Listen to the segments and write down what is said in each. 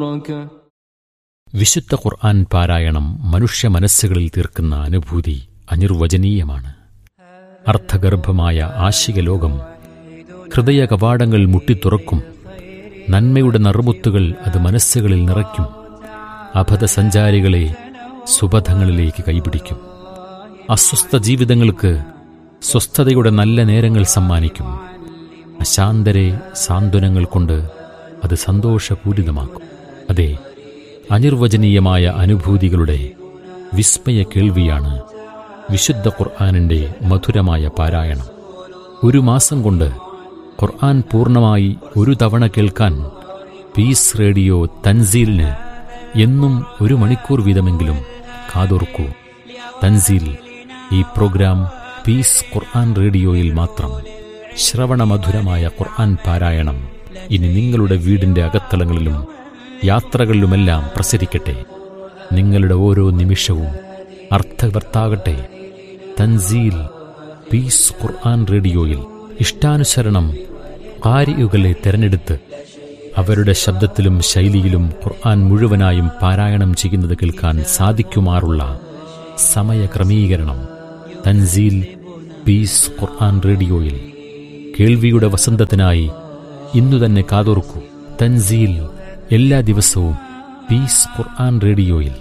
വിശുദ്ധ ഖുർആൻ പാരായണം മനുഷ്യ മനസ്സുകളിൽ തീർക്കുന്ന അനുഭൂതി അനിർവചനീയമാണ് അർത്ഥഗർഭമായ ആശിക ലോകം ഹൃദയ കവാടങ്ങൾ മുട്ടിത്തുറക്കും നന്മയുടെ നറുമുത്തുകൾ അത് മനസ്സുകളിൽ നിറയ്ക്കും അബദ്ധസഞ്ചാരികളെ സുബധങ്ങളിലേക്ക് കൈപിടിക്കും അസ്വസ്ഥ ജീവിതങ്ങൾക്ക് സ്വസ്ഥതയുടെ നല്ല നേരങ്ങൾ സമ്മാനിക്കും അശാന്തരെ സാന്ത്വനങ്ങൾ കൊണ്ട് അത് സന്തോഷപൂരിതമാക്കും അതെ അനിർവചനീയമായ അനുഭൂതികളുടെ വിസ്മയ കേൾവിയാണ് വിശുദ്ധ ഖുർആാനിൻ്റെ മധുരമായ പാരായണം ഒരു മാസം കൊണ്ട് ഖുർആൻ പൂർണ്ണമായി ഒരു തവണ കേൾക്കാൻ പീസ് റേഡിയോ തൻസീലിന് എന്നും ഒരു മണിക്കൂർ വീതമെങ്കിലും കാതോർക്കൂ തൻസീൽ ഈ പ്രോഗ്രാം പീസ് ഖുർആൻ റേഡിയോയിൽ മാത്രം ശ്രവണമധുരമായ ഖുർആൻ പാരായണം ഇനി നിങ്ങളുടെ വീടിന്റെ അകത്തളങ്ങളിലും യാത്രകളിലുമെല്ലാം പ്രസരിക്കട്ടെ നിങ്ങളുടെ ഓരോ നിമിഷവും അർത്ഥവർത്താകട്ടെ തൻസീൽ പീസ് ഖുർആൻ റേഡിയോയിൽ ഇഷ്ടാനുസരണം കാരിയുകളെ തെരഞ്ഞെടുത്ത് അവരുടെ ശബ്ദത്തിലും ശൈലിയിലും ഖുർആൻ മുഴുവനായും പാരായണം ചെയ്യുന്നത് കേൾക്കാൻ സാധിക്കുമാറുള്ള സമയക്രമീകരണം തൻസീൽ പീസ് ഖുർആൻ റേഡിയോയിൽ കേൾവിയുടെ വസന്തത്തിനായി ഇന്നു തന്നെ കാതോർക്കൂ തൻസീൽ എല്ലാ ദിവസവും പീസ് ഖുർആൻ റേഡിയോയിൽ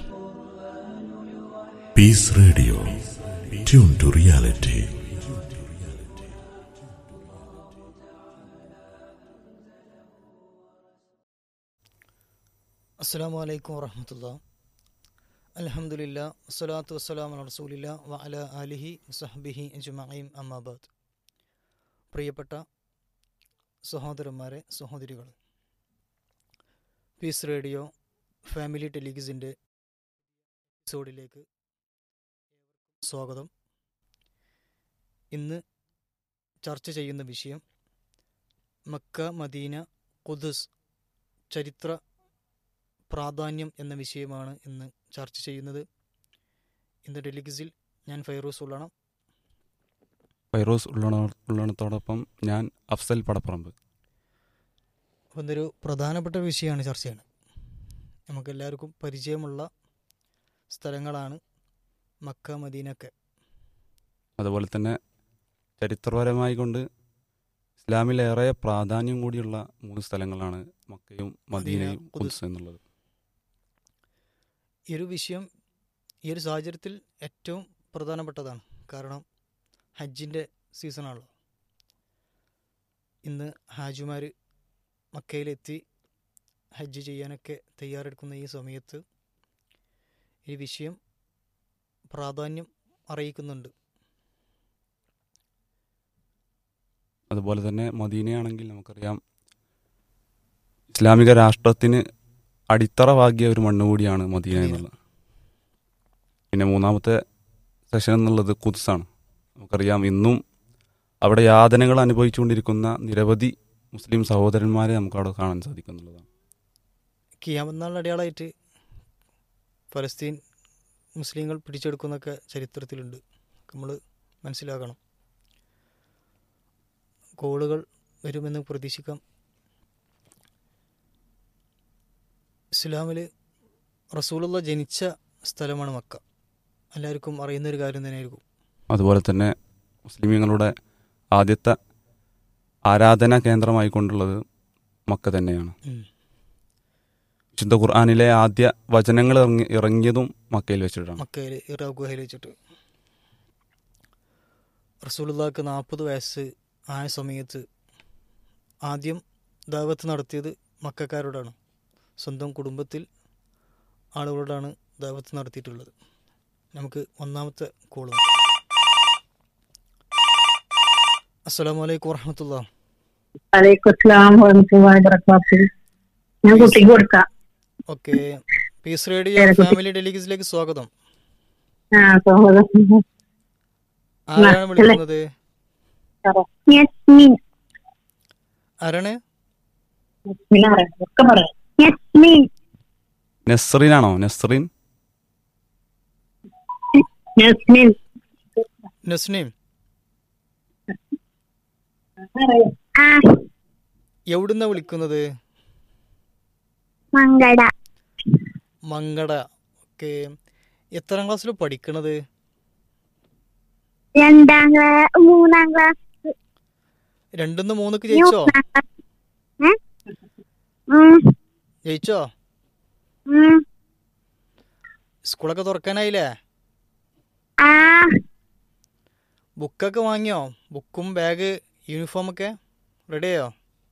peace radio tune to reality അസ്സാം വലൈക്കും വറഹമത്തുള്ള അലഹമുല്ല വസ്സലാത്തു വസ്സലാം അല റസൂലില്ല വ അല അലിഹി വസഹബിഹി അജ്മഈം അമ്മാബാദ് പ്രിയപ്പെട്ട സഹോദരന്മാരെ സഹോദരികൾ പീസ് റേഡിയോ ഫാമിലി ടെലിഗിസിൻ്റെ എപ്പിസോഡിലേക്ക് സ്വാഗതം ഇന്ന് ചർച്ച ചെയ്യുന്ന വിഷയം മക്ക മദീന ഖുദ്സ് ചരിത്ര പ്രാധാന്യം എന്ന വിഷയമാണ് ഇന്ന് ചർച്ച ചെയ്യുന്നത് ഇന്ന് ടെലിഗിസിൽ ഞാൻ ഫൈറൂസ് ഉള്ളണം ഫൈറോസ് ഉള്ളണ ഉള്ളണത്തോടൊപ്പം ഞാൻ അഫ്സൽ പടപ്പറമ്പ് ഒന്നൊരു പ്രധാനപ്പെട്ട വിഷയമാണ് ചർച്ച ചെയ്യുന്നത് നമുക്കെല്ലാവർക്കും പരിചയമുള്ള സ്ഥലങ്ങളാണ് മക്ക മദീനൊക്കെ അതുപോലെ തന്നെ ചരിത്രപരമായി കൊണ്ട് ഇസ്ലാമിലേറെ പ്രാധാന്യം കൂടിയുള്ള മൂന്ന് സ്ഥലങ്ങളാണ് മക്കയും മദീനയും ഖുദ്സ്. ഖുദ്സ് എന്നുള്ളത് ഈ ഒരു വിഷയം ഈ ഒരു സാഹചര്യത്തിൽ ഏറ്റവും പ്രധാനപ്പെട്ടതാണ് കാരണം ഹജ്ജിൻ്റെ സീസണാണല്ലോ ഇന്ന് ഹാജിമാർ മക്കയിലെത്തി ഹജ്ജ് ചെയ്യാനൊക്കെ തയ്യാറെടുക്കുന്ന ഈ സമയത്ത് ഈ വിഷയം പ്രാധാന്യം അറിയിക്കുന്നുണ്ട് അതുപോലെ തന്നെ മദീനയാണെങ്കിൽ നമുക്കറിയാം ഇസ്ലാമിക രാഷ്ട്രത്തിന് അടിത്തറ വാകിയ ഒരു മണ്ണ് കൂടിയാണ് മദീന മദീന. എന്നുള്ളത് പിന്നെ മൂന്നാമത്തെ സെഷൻ എന്നുള്ളത് ഖുദ്സാണ് നമുക്കറിയാം ഇന്നും അവിടെ യാതനകൾ അനുഭവിച്ചുകൊണ്ടിരിക്കുന്ന നിരവധി മുസ്ലിം സഹോദരന്മാരെ നമുക്ക് അവിടെ കാണാൻ സാധിക്കുന്നുള്ളതാണ് കിയാമന്നാൾ അടയാളമായിട്ട് ഫലസ്തീൻ മുസ്ലിങ്ങൾ പിടിച്ചെടുക്കുന്നൊക്കെ ചരിത്രത്തിലുണ്ട് നമ്മൾ മനസ്സിലാക്കണം കോളുകൾ വരുമെന്ന് പ്രതീക്ഷിക്കാം ഇസ്ലാമിൽ റസൂലുള്ള ജനിച്ച സ്ഥലമാണ് മക്ക എല്ലാവർക്കും അറിയുന്ന ഒരു കാര്യം തന്നെയായിരിക്കും അതുപോലെ തന്നെ മുസ്ലിമീങ്ങളുടെ ആദ്യത്തെ ആരാധനാ കേന്ദ്രമായി കൊണ്ടുള്ളത് മക്ക തന്നെയാണ് ഉം. വിശുദ്ധ ഖുർആാനിലെ ആദ്യ വചനങ്ങൾ ഇറങ്ങി ഇറങ്ങിയതും മക്കയിൽ വെച്ചിട്ടാണ് മക്കയിൽ ഇറാ ഗുഹയിൽ വെച്ചിട്ട് റസൂലുള്ളാക്ക് നാൽപ്പത് വയസ്സ് ആയ സമയത്ത് ആദ്യം ദാവത്ത് നടത്തിയത് മക്കാരോടാണ് സ്വന്തം കുടുംബത്തിൽ ആളുകളോടാണ് ദാവത്ത് നടത്തിയിട്ടുള്ളത് നമുക്ക് ഒന്നാമത്തെ കോൾ അസ്സലാമു അലൈക്കും വറഹമത്തുള്ള വലൈക്കും അസ്സലാം വറഹ്മത്തുള്ളാഹി വബറകാതുഹു ഞാൻ കുട്ടിക്ക് കൊടുക്കാം ഓക്കെ പീസ് റേഡിയോ ശരി, കുട്ടി. ഫാമിലി ഡെലിഗസിലേക്ക് സ്വാഗതം ആ സ്വാഗതം ആരാണ് അല്ലേ? വിളിക്കുന്നത് യസ്മിൻ ആരാണ് യസ്മിൻ അറിയാം ഒക്കെ പറയാം യസ്മിൻ നെസ്രീനാണോ നെസ്രീൻ യസ്മിൻ നസ്നീം അറിയാം ആ എവിടുന്നാ വിളിക്കുന്നത് മങ്കട മങ്കട ഓക്കെ എത്രാം ക്ലാസ്സിൽ പഠിക്കണത് രണ്ടാം ക്ലാസ് മൂന്നാം ക്ലാസ് രണ്ടിന്ന് മൂന്നൊക്കെ ജയിച്ചോ മൂന്നാം ക്ലാസ് ഏ? ഉം, ജയിച്ചോ ഉം. സ്കൂളൊക്കെ തുറക്കാനായില്ലേ ആ ബുക്കൊക്കെ വാങ്ങിയോ ബുക്കും ബാഗ് യൂണിഫോം ഒക്കെ റെഡിയായോ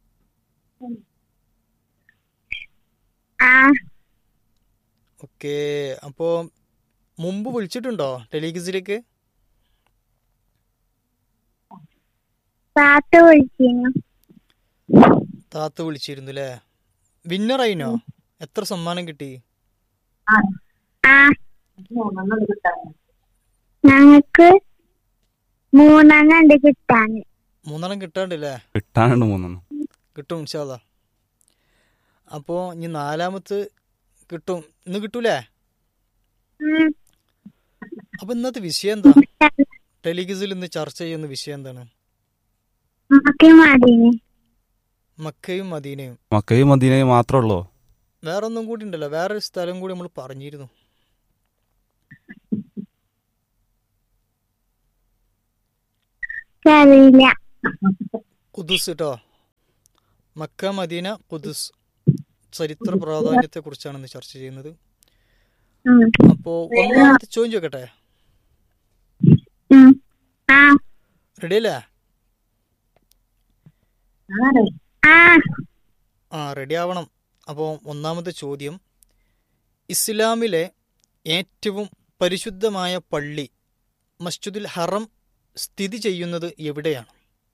ആ ഓക്കെ അപ്പോൾ മുമ്പ് വിളിച്ചിട്ടുണ്ടോ ടെലിഗിസിലേക്ക് താത്ത വിളിച്ചിരുന്നു താത്ത വിളിച്ചിരുന്നു അല്ലേ വിന്നർ ആയിനോ എത്ര സമ്മാനം കിട്ടി ആ ഞങ്ങക്ക് മൂന്നെണ്ണം ഉണ്ട് കിട്ടാന് മൂന്നെണ്ണം കിട്ടാണ്ടല്ലേ കിട്ടാനുണ്ട് മൂന്നെണ്ണം കിട്ടും ഇൻഷാല്ല അപ്പോൾ ഇനി നാലാമത്ത് കിട്ടും ഇന്ന് കിട്ടൂലേ ഉം. അപ്പോൾ ഇന്നത്തെ വിഷയം എന്താ ടെലിഗിസിൽ ഇന്ന് ചർച്ച ചെയ്യുന്ന വിഷയം എന്താണ് നമുക്ക് മതിന് മക്കയും മദീനയും മക്കയും മദീനയും മാത്രമേ ഉള്ളൂ വേറെ ഒന്നും കൂടി ഉണ്ടല്ലോ വേറൊരു സ്ഥലം കൂടി നമ്മൾ പറഞ്ഞിരുന്നു അറിയില്ല കുദുസ് കേട്ടോ മക്ക മദീന കുദുസ് ചരിത്ര പ്രാധാന്യത്തെ കുറിച്ചാണ് ഇന്ന് ചർച്ച ചെയ്യുന്നത് ഉം. അപ്പോ ഒന്നാമത്തെ ചോദ്യം ചോദിക്കട്ടെ ഉം. ആ റെഡി അല്ലേ ആ ആ റെഡി ആവണം അപ്പോൾ ഒന്നാമത്തെ ചോദ്യം ഇസ്ലാമിലെ ഏറ്റവും പരിശുദ്ധമായ പള്ളി മസ്ജിദുൽ ഹറം സ്ഥിതി ചെയ്യുന്നത് എവിടെയാണ്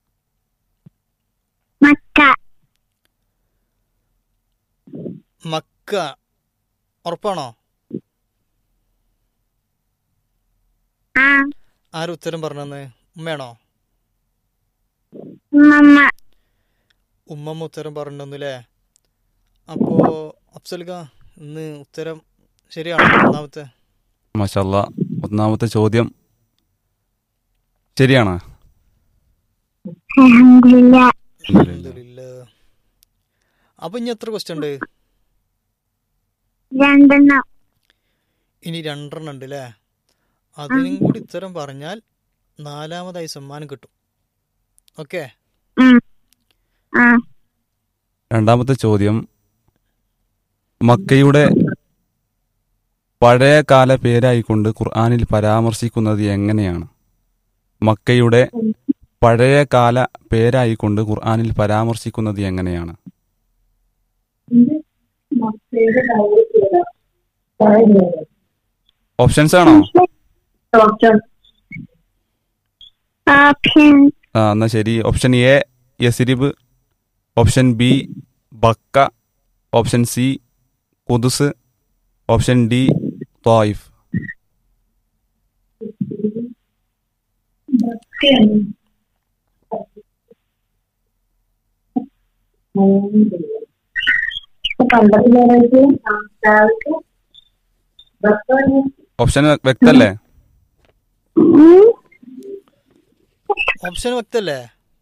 മക്ക മക്ക ഉറപ്പാണോ ആ ആരും ഉത്തരം പറഞ്ഞെന്ന് ഉമ്മയാണോ മമ്മ ഉമ്മമ്മ ഉത്തരം പറഞ്ഞിരുന്നു അല്ലേ അപ്പോ അഫ്സൽക ഇന്ന് ഉത്തരം ശരിയാണോ ഒന്നാമത്തെ മഷല്ല ഒന്നാമത്തെ ചോദ്യം ശരിയാണ് അൽഹംദുലില്ല അൽഹംദുലില്ലാ. അപ്പൊ ഇനി എത്ര ക്വസ്റ്റ്യൻ ഉണ്ട് രണ്ടെണ്ണം ഇനി രണ്ടെണ്ണം ഉണ്ട് അല്ലേ അതിനും കൂടി ഉത്തരം പറഞ്ഞാൽ നാലാമതായി സമ്മാനം കിട്ടും ഓക്കെ ഉം. ആ രണ്ടാമത്തെ ചോദ്യം മക്കയുടെ പഴയ കാല പേരായിക്കൊണ്ട് ഖുർആനിൽ പരാമർശിക്കുന്നത് എങ്ങനെയാണ് മക്കയുടെ പഴയ കാല പേരായിക്കൊണ്ട് ഖുർആനിൽ പരാമർശിക്കുന്നത് എങ്ങനെയാണ് ഓപ്ഷൻസ് ആണോ ഓപ്ഷൻ ആ എന്നാ ശരി option A Yathrib option B Bakkah option C Quds option D Taif option വ്യക്തല്ലേ ഓപ്ഷൻ വ്യക്തല്ലേ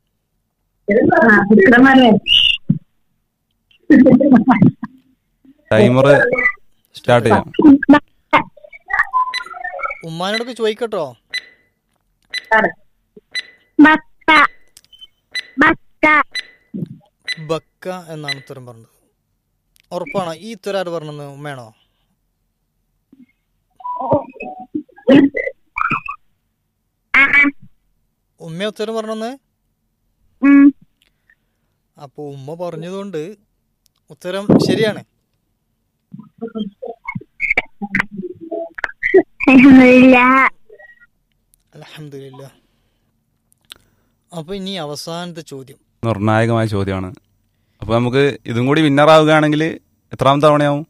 ടൈമർ സ്റ്റാർട്ട് ചെയ്യാം ഉമ്മാനോടൊക്കെ ചോദിക്കട്ടോ ബക്ക ബക്ക ബക്ക എന്നാണ് ഉത്തരം പറഞ്ഞത് ഉറപ്പാണോ ഈ ഉത്തരം ആര് പറഞ്ഞത് ഉമ്മയാണോ ആ ഉമ്മ ഉത്തരം പറഞ്ഞെന്ന് ഉം. അപ്പോൾ ഉമ്മ പറഞ്ഞതുകൊണ്ട് ഉത്തരം ശരിയാണ് അൽഹംദുലില്ല അലഹമില്ല അപ്പോൾ ഇനി അവസാനത്തെ ചോദ്യം നിർണായകമായ ചോദ്യമാണ് അപ്പോൾ നമുക്ക് ഇതും കൂടി വിന്നറാവുകയാണെങ്കിൽ എത്രാമത്തെ തവണയാവും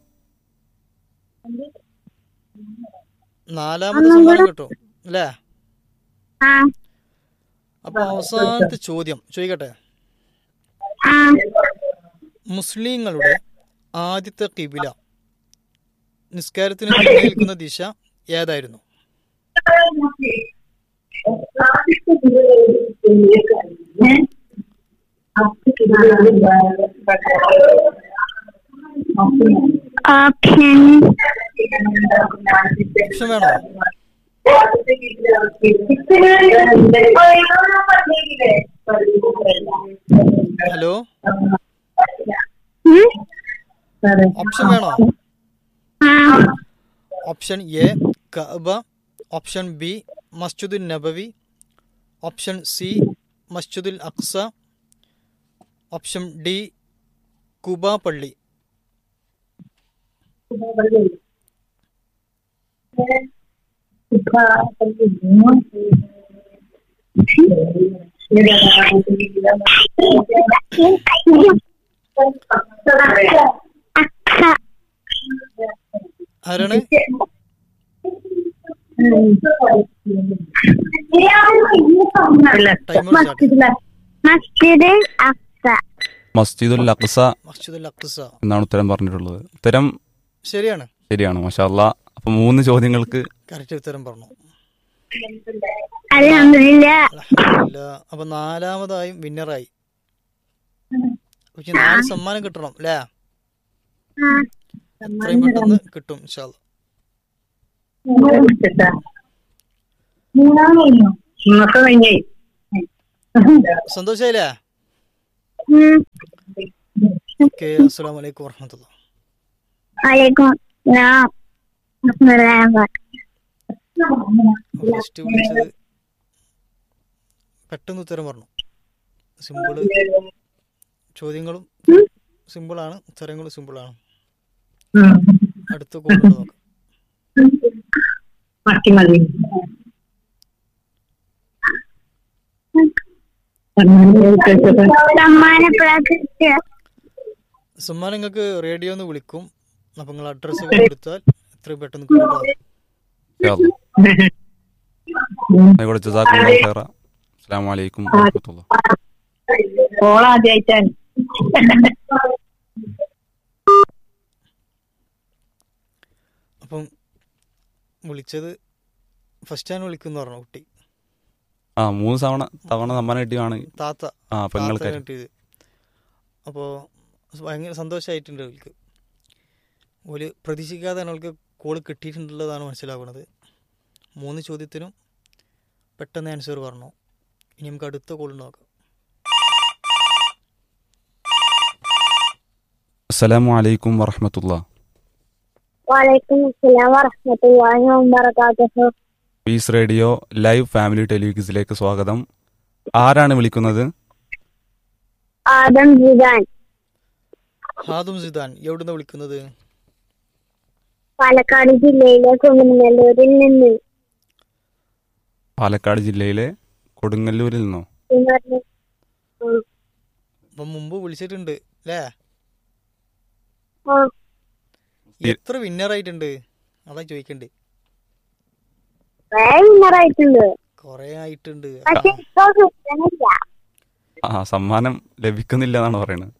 നാലാമത്തെ സമ്മാനം കിട്ടും അല്ലേ ആ അപ്പോൾ അവസാനത്തെ ചോദ്യം ചോദിക്കട്ടെ ആ മുസ്ലിങ്ങളുടെ ആദ്യത്തെ കിബില നിസ്കാരത്തിന് മുന്നിൽ നിൽക്കുന്ന ദിശ ഏതായിരുന്നു ഓപ്ഷൻ ഓപ്ഷൻ വേണോ ഹലോ ഓപ്ഷൻ വേണോ option A Kaaba option B മസ്ജിദുൽ നബവി ഓപ്ഷൻ സി മസ്ജിദുൽ അക്സ ഓപ്ഷൻ ഡി കുബ പള്ളി അക്സ ആരാണ് ടൈമർ സ്റ്റാർട്ട് മസ്ജിദ് അക്സ മസ്ജിദുൽ അക്സ മസ്ജിദുൽ അക്സ എന്നാണ് ഉത്തരം പറഞ്ഞിട്ടുള്ളത് ഉത്തരം ശരിയാണ് ശരിയാണ് മഷാല്ല അപ്പൊ മൂന്ന് ചോദ്യങ്ങൾക്ക് കറക്റ്റ് ഉത്തരം പറഞ്ഞു അലഹമില്ല അൽഹംദുലില്ലാ. അപ്പൊ നാലാമതായും വിന്നറായി പക്ഷെ നാല് സമ്മാനം കിട്ടണം അല്ലേ എത്രയും പെട്ടെന്ന് കിട്ടും ഇൻഷാല്ലാ സന്തോഷായില്ലേ ഓക്കെ അസ്സലാമു അലൈക്കും വറഹമത്തുള്ള വലൈക്കും സലാം റഹ്മത്തുള്ളാഹി വബറകാതുഹു. ഫസ്റ്റ് വിളിച്ചത് പെട്ടെന്ന് ഉത്തരം പറഞ്ഞു സിമ്പിള് ചോദ്യങ്ങളും സിമ്പിളാണ് ഉത്തരങ്ങളും സിമ്പിളാണ് അടുത്ത കോളുണ്ട് നോക്കാം സമ്മാന പ്രാർത്ഥിച്ച സമ്മാനം നിങ്ങൾക്ക് റേഡിയോ എന്ന് വിളിക്കും അപ്പൊ നിങ്ങൾ അഡ്രസ്സ് കൊടുത്താൽ എത്രയും പെട്ടെന്ന് കിട്ടും കേട്ടോ. ആയിക്കോട്ടെ ജസാക്കുമുല്ലാഹു ഖൈറ അസ്സലാമു അലൈക്കും വറഹ്മത്തുള്ളാഹി ഓളാദ്യമായിട്ടാണ് അപ്പം വിളിച്ചത് ഫസ്റ്റ് ആണ് വിളിക്കുന്ന പറഞ്ഞു കുട്ടി ആ മൂന്ന് തവണ തവണ സമ്മാനം കിട്ടിയാണ് താത്ത ആ പെങ്ങൾക്ക് താത്ത കിട്ടിയത് അപ്പോൾ ഭയങ്കര സന്തോഷമായിട്ടുണ്ട് അവൾക്ക് ഒരു പ്രതീക്ഷിക്കാതെ അവൾക്ക് കോള് കിട്ടിയിട്ടുള്ളതാണ് മനസ്സിലാക്കുന്നത് മൂന്ന് ചോദ്യത്തിനും പെട്ടെന്ന് ആൻസർ പറഞ്ഞു ഇനി നമുക്ക് അടുത്ത കോൾ നോക്കാം അസ്സലാമു അലൈക്കും വറഹ്മത്തുള്ളാഹി വലൈക്കും അസ്സലാം വറഹ്മത്തുള്ളാഹി വബറകാതുഹു പീസ് റേഡിയോ ലൈവ് ഫാമിലി ടെലിവിസിലേക്ക് സ്വാഗതം ആരാണ് വിളിക്കുന്നത് ആദം ജിദാൻ ഹാദും സിദാൻ എവിടുന്ന് വിളിക്കുന്നത് പാലക്കാട് ജില്ലയിലെ കുമിനല്ലൂരിൽ നിന്ന് പാലക്കാട് ജില്ലയിലെ കൊടുങ്ങല്ലൂരിൽ നിന്നോ എന്ന് പറഞ്ഞ ഉം. അപ്പം മുമ്പ് വിളിച്ചിട്ടുണ്ട് അല്ലേ ആ, എത്ര വിന്നറായിട്ടുണ്ട് അതാ ചോദിക്കണ്ടേ കുറേ വിന്നറായിട്ടുണ്ട് കുറേ ആയിട്ടുണ്ട് പക്ഷെ ഇപ്പൊ കിട്ടണില്ല ആ സമ്മാനം ലഭിക്കുന്നില്ല എന്നാണ് പറയുന്നത്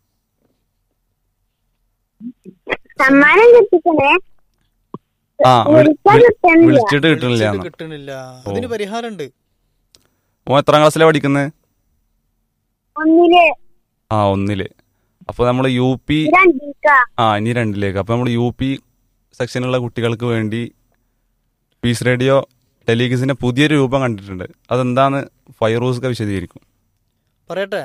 സമ്മാനം കിട്ടിക്കണേ ആ വിളി- വിളിച്ചാൽ വിളി- കിട്ടണില്ല വിളിച്ചിട്ട് കിട്ടണില്ല വിളിച്ചിട്ട് കിട്ടണില്ല അതിന് പരിഹാരമുണ്ട് ഓ എത്രാം ക്ലാസ്സിലാണ് പഠിക്കുന്നത് ഒന്നില് ആ ഒന്നില് അപ്പോൾ നമ്മൾ യു പി രണ്ടിക്ക ആ ഇനി രണ്ടിലേക്ക് അപ്പോൾ നമ്മൾ യു പി സെക്ഷനിലുള്ള കുട്ടികൾക്ക് വേണ്ടി പീസ് റേഡിയോ ടെലിഗിസിന്റെ പുതിയൊരു രൂപം കണ്ടിട്ടുണ്ട് അതെന്താന്ന് ഫൈറൂസ്ക വിശദീകരിക്കും പറയട്ടെ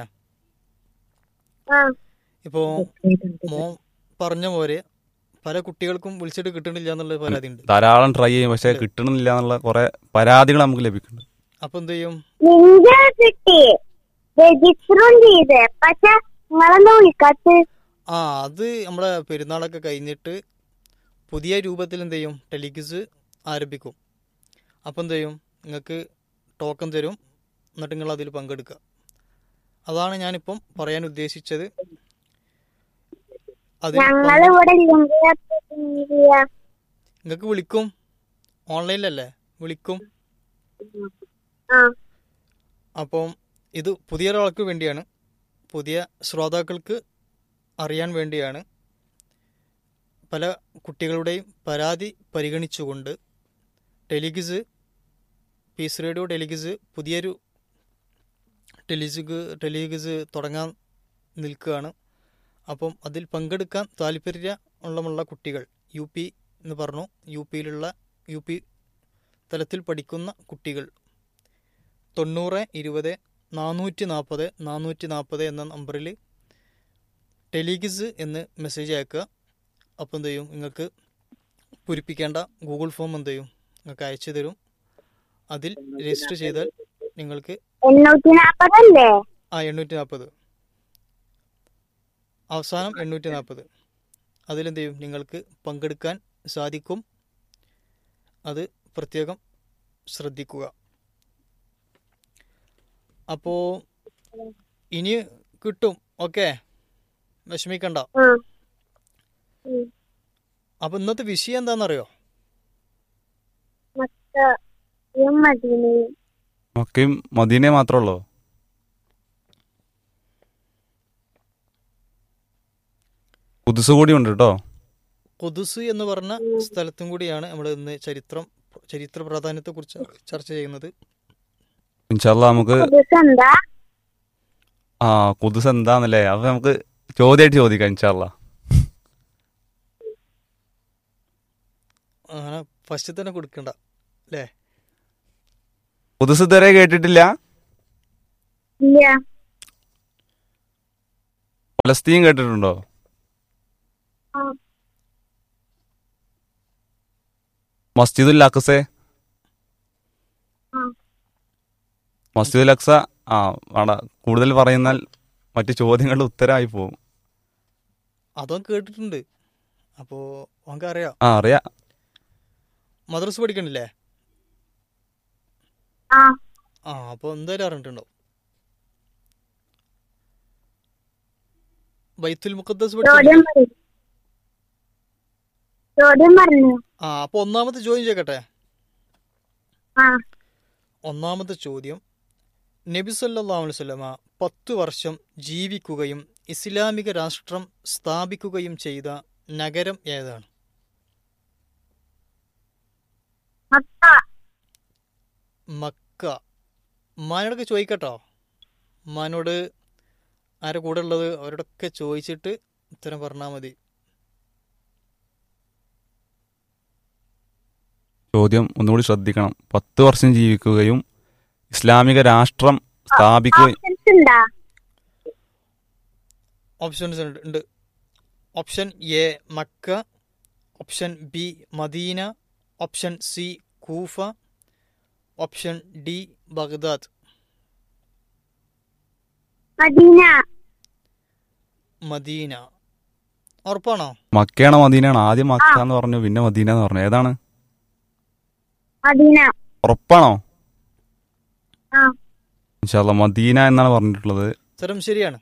ആ ഇപ്പോൾ മോൻ പറഞ്ഞ പോലെ പല കുട്ടികൾക്കും വിളിച്ചിട്ട് കിട്ടണില്ല എന്നുള്ള പരാതി ഉണ്ട് ധാരാളം ട്രൈ ചെയ്യും പക്ഷെ കിട്ടണില്ല എന്നുള്ള കുറെ പരാതികൾ നമുക്ക് ലഭിക്കുന്നുണ്ട് അപ്പൊ എന്ത് ചെയ്യും നിന്റെ കിട്ടി രജിസ്റ്ററും ചെയ്ത് പക്ഷെ നിങ്ങളെന്താ വിളിക്കാത്ത ആ അത് നമ്മളെ പെരുന്നാളൊക്കെ കഴിഞ്ഞിട്ട് പുതിയ രൂപത്തിൽ എന്ത് ചെയ്യും ടെലിക്യൂസ് ആരംഭിക്കും അപ്പം എന്ത് ചെയ്യും നിങ്ങൾക്ക് ടോക്കൺ തരും എന്നിട്ട് നിങ്ങൾ അതിൽ പങ്കെടുക്കുക അതാണ് ഞാനിപ്പം പറയാൻ ഉദ്ദേശിച്ചത് അതിൽ ഞങ്ങളിവിടെ ലിങ്ക് നിങ്ങൾക്ക് വിളിക്കും ഓൺലൈനിലല്ലേ വിളിക്കും ആ അപ്പം ഇത് പുതിയ ഒരാൾക്ക് വേണ്ടിയാണ് പുതിയ ശ്രോതാക്കൾക്ക് അറിയാൻ വേണ്ടിയാണ് പല കുട്ടികളുടെയും പരാതി പരിഗണിച്ചുകൊണ്ട് ടെലിഗിസ് പീസ് റേഡിയോ ടെലിഗിസ് പുതിയൊരു ടെലിജിഗ് ടെലിഗിസ് തുടങ്ങാൻ നിൽക്കുകയാണ് അപ്പം അതിൽ പങ്കെടുക്കാൻ താല്പര്യ ഉള്ളമുള്ള കുട്ടികൾ യു പി എന്ന് പറഞ്ഞു യു പിയിലുള്ള യു പി തലത്തിൽ പഠിക്കുന്ന കുട്ടികൾ തൊണ്ണൂറ് ഇരുപത് നാനൂറ്റി നാൽപ്പത് നാനൂറ്റി നാൽപ്പത് എന്ന നമ്പറിൽ ടെലിഗിസ് എന്ന് മെസ്സേജ് അയക്കുക അപ്പോൾ എന്ത് ചെയ്യും നിങ്ങൾക്ക് പൂരിപ്പിക്കേണ്ട ഗൂഗിൾ ഫോം എന്ത് ചെയ്യും നിങ്ങൾക്ക് അയച്ചു തരും അതിൽ രജിസ്റ്റർ ചെയ്താൽ നിങ്ങൾക്ക് എണ്ണൂറ്റി നാപ്പതല്ലേ ആ എണ്ണൂറ്റി നാൽപ്പത് അവസാനം എണ്ണൂറ്റി നാൽപ്പത് അതിലെന്ത് ചെയ്യും നിങ്ങൾക്ക് പങ്കെടുക്കാൻ സാധിക്കും അത് പ്രത്യേകം ശ്രദ്ധിക്കുക അപ്പോൾ ഇനി കിട്ടും ഓക്കെ വിഷമിക്കണ്ട ആ അപ്പോൾ ഇന്നത്തെ വിഷയം എന്താണെന്നറിയോ മക്കയും മദീനയും മക്കയും മദീനയെ മാത്രമേ ഉള്ളൂ കുതിസ് കൂടി ഉണ്ട് കേട്ടോ കുതുസ് എന്ന് പറഞ്ഞ സ്ഥലത്തും കൂടിയാണ് നമ്മൾ ഇന്ന് ചരിത്രം ചരിത്ര പ്രാധാന്യത്തെക്കുറിച്ച് ചർച്ച ചെയ്യുന്നത് ഇൻഷാല്ല നമുക്ക് കുതിസ് എന്താ ആ കുതിസ് എന്താന്നല്ലേ അപ്പൊ നമുക്ക് ചോദ്യമായിട്ട് ചോദിക്കാം ഇൻഷാല്ല അങ്ങനെ ഫസ്റ്റ് തന്നെ കൊടുക്കണ്ട അല്ലേ കുതിസ് ഇതുവരെ കേട്ടിട്ടില്ല ഇല്ല ഫലസ്തീൻ കേട്ടിട്ടുണ്ടോ ആ. മസ്ജിദുൽ അക്സെ ആ. മസ്ജിദുൽ അക്സ ആ വേണ്ട കൂടുതൽ പറയുന്നാൽ മറ്റു ചോദ്യങ്ങളുടെ ഉത്തരമായി പോകും അതും കേട്ടിട്ടുണ്ട് അപ്പോൾ നമുക്ക് അറിയാം ആ അറിയാം മദ്രസ പഠിക്കണില്ലേ ആ ആ അപ്പോൾ എന്തായാലും അറിഞ്ഞിട്ടുണ്ടാവും ബൈത്തുൽ മുഖദ്ദസ് പഠിച്ചിട്ടില്ലേ ചോദ്യം പറയും ചോദ്യം പറഞ്ഞു ആ അപ്പോൾ ഒന്നാമത്തെ ചോദ്യം ചോദിക്കട്ടെ ആ ഒന്നാമത്തെ ചോദ്യം നബി സല്ലല്ലാഹു അലൈഹി വസല്ലമ പത്തു വർഷം ജീവിക്കുകയും ഇസ്ലാമിക രാഷ്ട്രം സ്ഥാപിക്കുകയും ചെയ്ത നഗരം ഏതാണ് മക്ക മക്ക ഉമ്മാനോടൊക്കെ ചോദിക്കട്ടോ ഉമ്മാനോട് ആരെ കൂടെ ഉള്ളത് അവരോടൊക്കെ ചോദിച്ചിട്ട് ഉത്തരം പറഞ്ഞാൽ മതി ചോദ്യം ഒന്നുകൂടി ശ്രദ്ധിക്കണം പത്ത് വർഷം ജീവിക്കുകയും ഇസ്ലാമിക രാഷ്ട്രം സ്ഥാപിക്കുകയും ഓപ്ഷൻസ് ഉണ്ടാ ഓപ്ഷൻസ് ഉണ്ട് ഉണ്ട് option A Mecca option B Medina option C Kufa option D Baghdad Medina Medina ഉറപ്പാണോ മക്കയാണോ മദീനയാണോ ആദ്യം മക്ക എന്ന് പറഞ്ഞു പിന്നെ മദീന എന്ന് പറഞ്ഞു ഏതാണ് മദീന ഉറപ്പാണോ ആ ഇൻഷാല്ല മദീന എന്നാണ് പറഞ്ഞിട്ടുള്ളത് ഉത്തരം ശരിയാണ്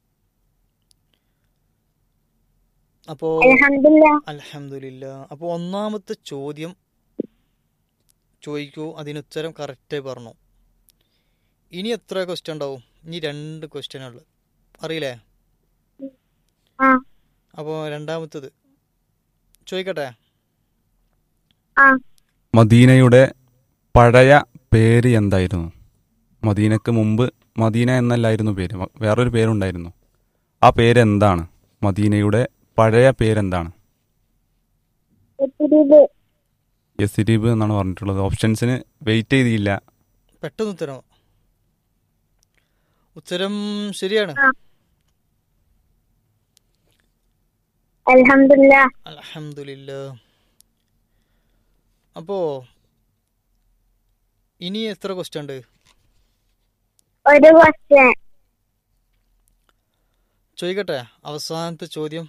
അപ്പോൾ അൽഹംദുലില്ലാ അൽഹംദുലില്ല അപ്പോൾ ഒന്നാമത്തെ ചോദ്യം ചോദിക്കൂ അതിന് ഉത്തരം കറക്റ്റായി പറഞ്ഞു ഇനി എത്ര ക്വസ്റ്റ്യൻ ഉണ്ടാവും ഇനി രണ്ട് ക്വസ്റ്റ്യൻ ഉള്ളത് അറിയില്ലേ ആ അപ്പോൾ രണ്ടാമത്തത് ചോദിക്കട്ടെ ആ മദീനയുടെ പഴയ പേര് എന്തായിരുന്നു മദീനക്ക് മുമ്പ് മദീന എന്നല്ലായിരുന്നു പേര് മ- വേറൊരു പേരുണ്ടായിരുന്നു ആ പേര് എന്താണ് മദീനയുടെ പഴയ പേരെന്താണ് എത്തിരിത് യസിരീബ് എന്നാണ് പറഞ്ഞിട്ടുള്ളത് ഓപ്ഷൻസിന് വെയിറ്റ് ചെയ്തില്ല പെട്ടെന്ന് ഉത്തരം ഉത്തരം ശരിയാണ് ആ. അൽഹംദുലില്ലാ അൽഹംദുലില്ല അപ്പോൾ ഇനി എത്ര ക്വസ്റ്റ്യൻ ഉണ്ട് ഒരു ക്വസ്റ്റ്യൻ ചോദിക്കട്ടെ അവസാനത്തെ ചോദ്യം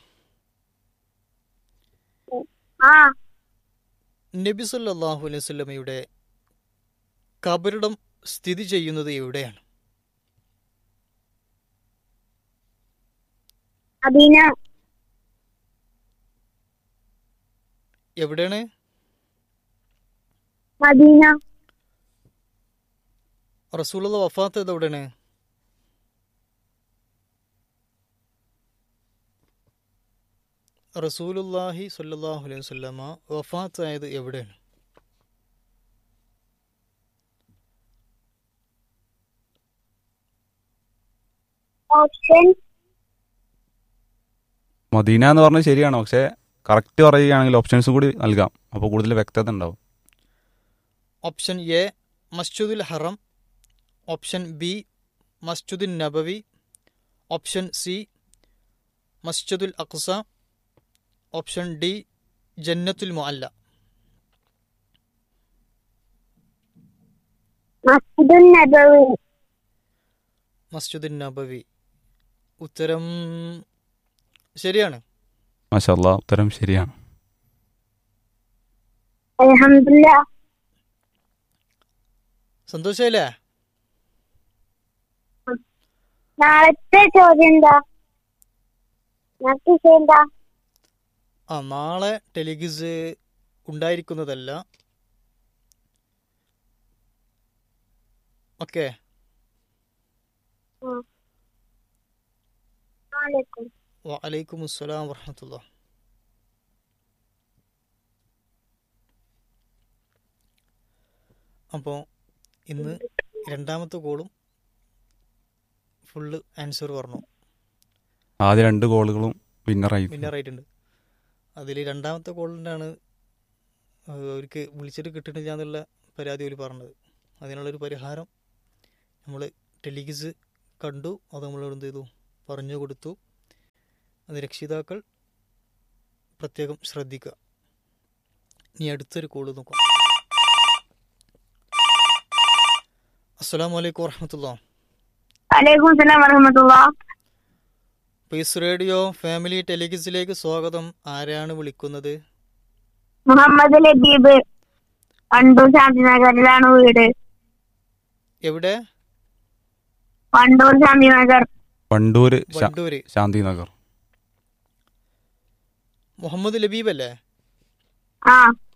ആ നബി സല്ലല്ലാഹു അലൈഹി വസല്ലമയുടെ കബറിടം സ്ഥിതി ചെയ്യുന്നത് എവിടെയാണ് മദീന എവിടെയാണ് മദീന റസൂലുള്ള വഫാത്ത് ചെയ്ത് എവിടെയാണ് റസൂലുല്ലാഹി സല്ലല്ലാഹു അലൈഹി വസല്ലമ വഫാത്ത് ആയത് എവിടെയാണ് ഓപ്ഷൻ മദീന എന്ന് പറഞ്ഞത് ശരിയാണ് പക്ഷെ കറക്റ്റ് പറയുകയാണെങ്കിൽ ഓപ്ഷൻസ് കൂടി നൽകാം അപ്പോൾ കൂടുതൽ വ്യക്തത ഉണ്ടാവും ഓപ്ഷൻ എ മസ്ജിദുൽ ഹറം ഓപ്ഷൻ ബി മസ്ജിദുൽ നബവി ഓപ്ഷൻ സി മസ്ജിദുൽ അഖ്സ ഓപ്ഷൻ ഡി ജന്നത്തുൽ മുഅല്ല മസ്ജിദുൻ നബവി മസ്ജിദുൽ നബവി ഉത്തരം ശരിയാണ് മാഷാല്ല ഉത്തരം ശരിയാണ് അൽഹംദുലില്ലാ സന്തോഷമല്ലേ നാളത്തെ ചോദ്യം എന്താ ഞങ്ങൾക്ക് വിഷയം എന്താ ആ നാളെ ടെലിഗിസ് ഉണ്ടായിരിക്കുന്നതല്ല ഓക്കെ വാലേക്കും വലൈക്കും അസ്സലാം വർഹമത്തുള്ള അപ്പോൾ ഇന്ന് രണ്ടാമത്തെ കോളും ഫുള്ള് ആൻസർ പറഞ്ഞു ആദ്യ രണ്ട് ഗോളുകളും വിന്നറായി വിന്നറായിട്ടുണ്ട് അതിൽ രണ്ടാമത്തെ കോളിൻ്റാണ് അവർക്ക് വിളിച്ചിട്ട് കിട്ടുന്നില്ല എന്നുള്ള പരാതി അവർ പറഞ്ഞത് അതിനുള്ളൊരു പരിഹാരം നമ്മൾ ടെലിഗിസ് കണ്ടു അത് നമ്മൾ എന്ത് ചെയ്തു പറഞ്ഞു കൊടുത്തു അത് രക്ഷിതാക്കൾ പ്രത്യേകം ശ്രദ്ധിക്കുക ഇനി അടുത്തൊരു കോള് നോക്കാം അസ്സലാമു അലൈക്കും വറഹമത്തുള്ള വലൈക്കും സലാം വറഹമത്തുള്ള പീസ് റേഡിയോ ഫാമിലി ടെലിഗിസിലേക്ക് സ്വാഗതം ആരാണ് വിളിക്കുന്നത് മുഹമ്മദ് ലബീബ് വണ്ടൂർ ശാന്തിനഗറിലാണ് വീട് എവിടെ വണ്ടൂർ ശാന്തിനഗർ വണ്ടൂര് ശാ- വണ്ടൂര് ശാന്തി നഗർ മുഹമ്മദ് ലബീബ് അല്ലേ ആ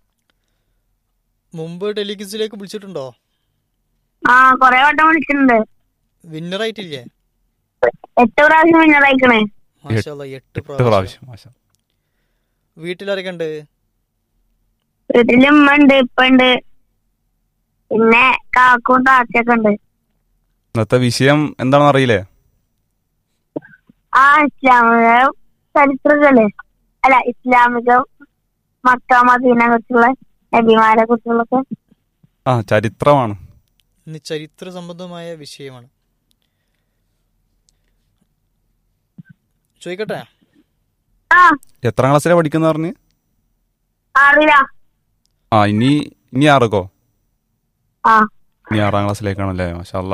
മുമ്പ് ടെലിഗിസിലേക്ക് വിളിച്ചിട്ടുണ്ടോ ആ കൊറേ വട്ടം വിളിച്ചിട്ടുണ്ട് വിന്നറായിട്ടില്ലേ എട്ട് പ്രാവശ്യം വിന്നറായിക്കണേ മാഷാല്ല എട്ട് എട്ട് പ്രാവശ്യം പ്രാവശ്യം മാഷാ വീട്ടിലാരൊക്കെ ഉണ്ട് വീട്ടില് ഉമ്മ ഉണ്ട് ഇപ്പ ഉണ്ട് പിന്നെ കാക്കും താച്ചയൊക്കെ ഉണ്ട് ഇന്നത്തെ വിഷയം എന്താണെന്ന് അറിയില്ലേ ആ ഇസ്ലാമിക ചരിത്രങ്ങള് അല്ല ഇസ്ലാമിക മക്ക മദീനെ കുറിച്ചുള്ള നബിമാരെ കുറിച്ചുള്ളൊക്കെ ആ ചരിത്രമാണ് ഇന്ന് ചരിത്ര സംബന്ധമായ വിഷയമാണ് ചോദിക്കട്ടെ ആ എത്രാം ക്ലാസ്സിലാണ് പഠിക്കുന്ന പറഞ്ഞ് അറിയില്ല ആ ഇനി ഇനി ആറക്കോ ആ ഇനി ആറാം ക്ലാസ്സിലേക്കാണല്ലേ മാഷാല്ല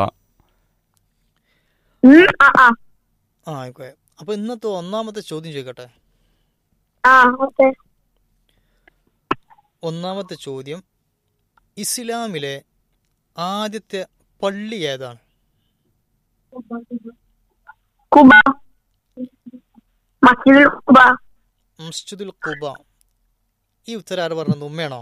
ഉം, ആ ആ ആ ആയിക്കോട്ടെ അപ്പൊ ഇന്നത്തെ ഒന്നാമത്തെ ചോദ്യം ചോദിക്കട്ടെ ആ ഓക്കെ ഒന്നാമത്തെ ചോദ്യം ഇസ്ലാമിലെ ആദ്യത്തെ പള്ളി ഏതാണ് കുബ മസ്ജിദുൽ കുബ മസ്ജിദുൽ ഖുബ ഈ ഉത്തരം ആര് പറഞ്ഞത് ഉമ്മയാണോ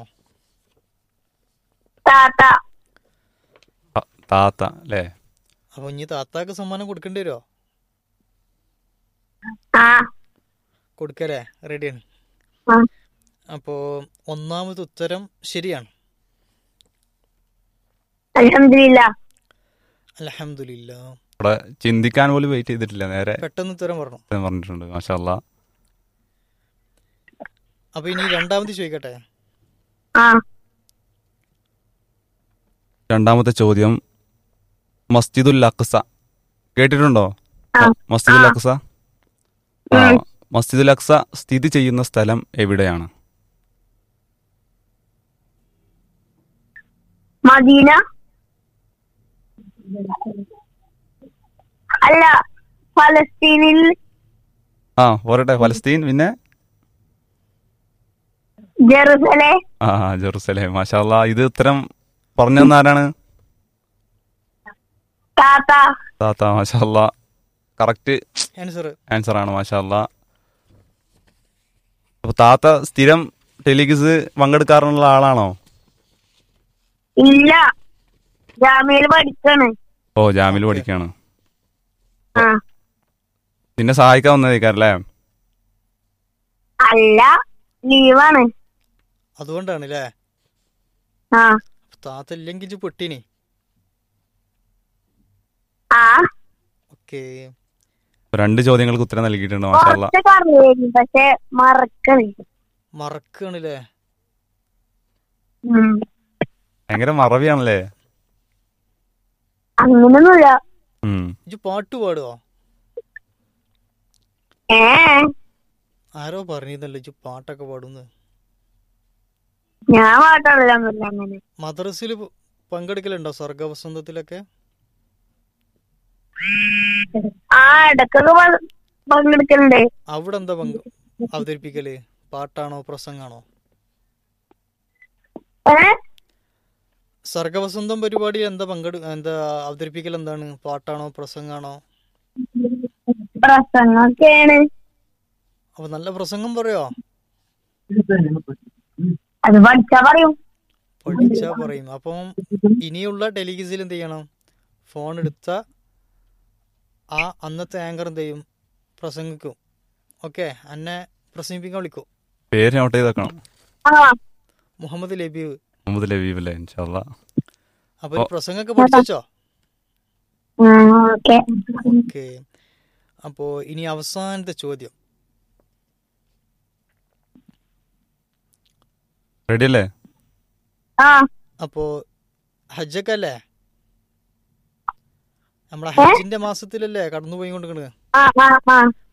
താത്ത ത- താത്ത അല്ലേ അപ്പൊ ഇനി താത്താക്ക് സമ്മാനം കൊടുക്കേണ്ടി വരുമോ ആ കൊടുക്കല്ലേ റെഡിയാണ് ആ അപ്പോൾ ഒന്നാമത്തെ ഉത്തരം ശരിയാണ് അൽഹംദുലില്ല അലഹമില്ല ഇവിടെ ചിന്തിക്കാൻ പോലും വെയിറ്റ് ചെയ്തിട്ടില്ല നേരെ പെട്ടെന്ന് ഉത്തരം പറഞ്ഞു ഉത്തരം പറഞ്ഞിട്ടുണ്ട് മാഷാല്ല അപ്പൊ ഇനി രണ്ടാമത് ചോദിക്കട്ടെ ആ രണ്ടാമത്തെ ചോദ്യം മസ്ജിദുൽ അക്സ കേട്ടിട്ടുണ്ടോ ആ. മസ്ജിദുൽ ആ. അക്സ ആ മസ്ജിദുൽ അക്സ സ്ഥിതി ചെയ്യുന്ന സ്ഥലം എവിടെയാണ് മദീന അല്ല ഫലസ്തീനിൽ ആ പോരട്ടെ ഫലസ്തീൻ പിന്നെ ജെറുസലേ ആ ജെറുസലേം മാഷാല്ല ഇത് ഉത്തരം പറഞ്ഞെന്ന ആരാണ് താത്ത താത്ത മാഷാല്ല കറക്റ്റ് ആൻസർ ആൻസർ ആണ് മാഷാല്ല അപ്പൊ താത്ത സ്ഥിരം ടെലിഗിസ് പങ്കെടുക്കാറുള്ള ആളാണോ ഇല്ല ജാമ്യയിൽ പഠിക്കാണ് ഓ ജാമിൽ പഠിക്കാണ് ആ നിന്നെ സഹായിക്കാൻ വന്നതേക്കാരല്ലേ അല്ല ലീവാണ് അതുകൊണ്ടാണ് അല്ലേ ആ താത്ത ഇല്ലെങ്കിൽ ഇജ്ജ് പെട്ടിനി ആ ഓക്കെ രണ്ട് ചോദ്യങ്ങൾക്ക് ഉത്തരം നൽകിയിട്ടുണ്ട് മാഷാല്ല കുറച്ചൊക്കെ അറിയായിരുന്നു പക്ഷെ മറക്കണ് മറക്കണില്ലേ ഉം. ഭയങ്കര മറവിയാണല്ലേ അങ്ങനൊന്നുമില്ല ഉം. ഇജ്ജ് പാട്ട് പാടുവോ ഏ ആരോ പറഞ്ഞിരുന്നല്ലോ ഇജ്ജ് പാട്ടൊക്കെ പാടുന്ന് ഞാൻ പാട്ടറിയില്ല അങ്ങനെ മദ്രസിൽ പങ്കെടുക്കലുണ്ടോ സർഗവസന്തത്തിലൊക്കെ ആ ഇടക്കൊക്കെ പ- പങ്കെടുക്കലുണ്ട് അവിടെ എന്താ പങ്ക് അവതരിപ്പിക്കല് പാട്ടാണോ പ്രസംഗാണോ ഏ സർഗവസന്തം പരിപാടിയിൽ എന്താ പങ്കെടു എന്താ അവതരിപ്പിക്കൽ എന്താണ് പാട്ടാണോ പ്രസംഗാണോ പ്രസംഗമൊക്കെയാണ് അപ്പൊ നല്ല പ്രസംഗം പറയോ അത് പഠിച്ചാ പറയും പഠിച്ചാ പറയും അപ്പം ഇനിയുള്ള ടെലിഗിസിൽ എന്ത് ചെയ്യണം ഫോൺ എടുത്ത ആ അന്നത്തെ ആങ്കർ എന്ത് ചെയ്യും പ്രസംഗിക്കും ഓക്കെ എന്നെ പ്രസംഗിപ്പിക്കാൻ വിളിക്കും പേര് നോട്ട് ചെയ്ത് വെക്കണം ആ മുഹമ്മദ് ലബീബ് മുഹമ്മദ് ലബീബ് അല്ലേ ഇൻഷാല്ല അപ്പൊ ഈ പ്രസംഗമൊക്കെ പഠിച്ചോ ഓക്കെ ഓക്കെ അപ്പോ ഇനി അവസാനത്തെ ചോദ്യം റെഡി അല്ലേ ആ അപ്പോ ഹജ്ജൊക്കെ അല്ലേ നമ്മളെ ഹജ്ജിന്റെ മാസത്തിലല്ലേ കടന്നു പോയിക്കൊണ്ടിരിക്കണത് ആ ആ ആ